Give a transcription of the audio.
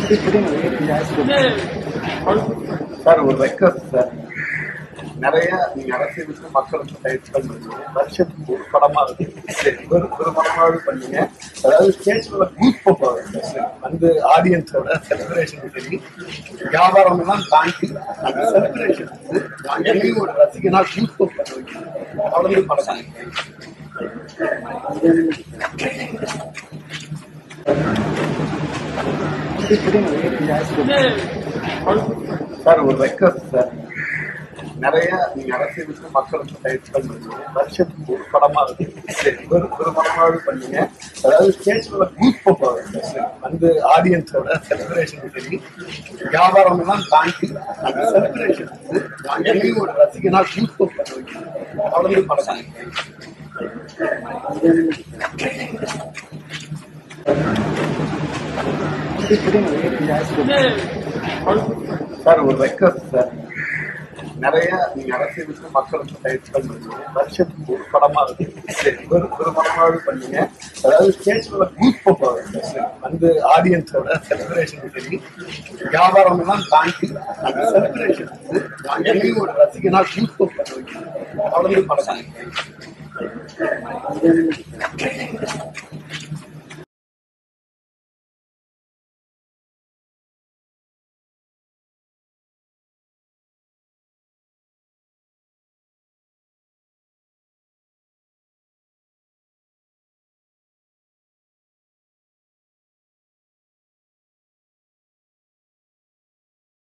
sir ஒரு request sir நிறைய நீங்க அரசியலுக்கு மக்களுக்கு பயிற்சி பண்ணுங்க வருஷத்துக்கு ஒரு படமா இருக்கு ஒரு ஒரு படமாவது பண்ணுங்க அதாவது ஸ்டேஜ்ல பூத் போவாங்க வந்து ஆடியன்ஸோட செலிப்ரேஷன் சரி வியாபாரம் எல்லாம் தாண்டி அந்த செலிப்ரேஷன் வந்து நான் என்னையும் ஒரு ரசிகனா பூத் பண்ணுவேன் அவ்வளவு படம் சார் ஒரு ரெக்வஸ்ட் சார் நிறைய நீங்க அரசியலுக்கு மக்களுக்கு பயிற்சி பண்ணுங்க வருஷத்துக்கு ஒரு படமா இருக்கு ஒரு ஒரு படமாவது பண்ணுங்க அதாவது ஸ்டேஜ்ல பூத் போவாங்க வந்து ஆடியன்ஸோட செலிப்ரேஷன் சரி வியாபாரம் எல்லாம் தாண்டி அந்த செலிப்ரேஷன் வந்து நான் என்னையும் ஒரு ரசிகனா பூத் பண்ணுவேன் அவ்வளவு படம் சார் ஒரு ரெக்வஸ்ட் சார் நிறைய நீங்க அரசியலுக்கு மக்களுக்கு பயிற்சி பண்ணுங்க வருஷத்துக்கு ஒரு படமா இருக்கு ஒரு ஒரு படமாவது பண்ணுங்க அதாவது ஸ்டேஜ்ல பூத் போவாங்க வந்து ஆடியன்ஸோட செலிப்ரேஷன் சரி வியாபாரம் எல்லாம் தாண்டி அந்த செலிப்ரேஷன் வந்து நான் என்னையும் ஒரு ரசிகனா பூத் பண்ணுவேன் அவ்வளவு படம்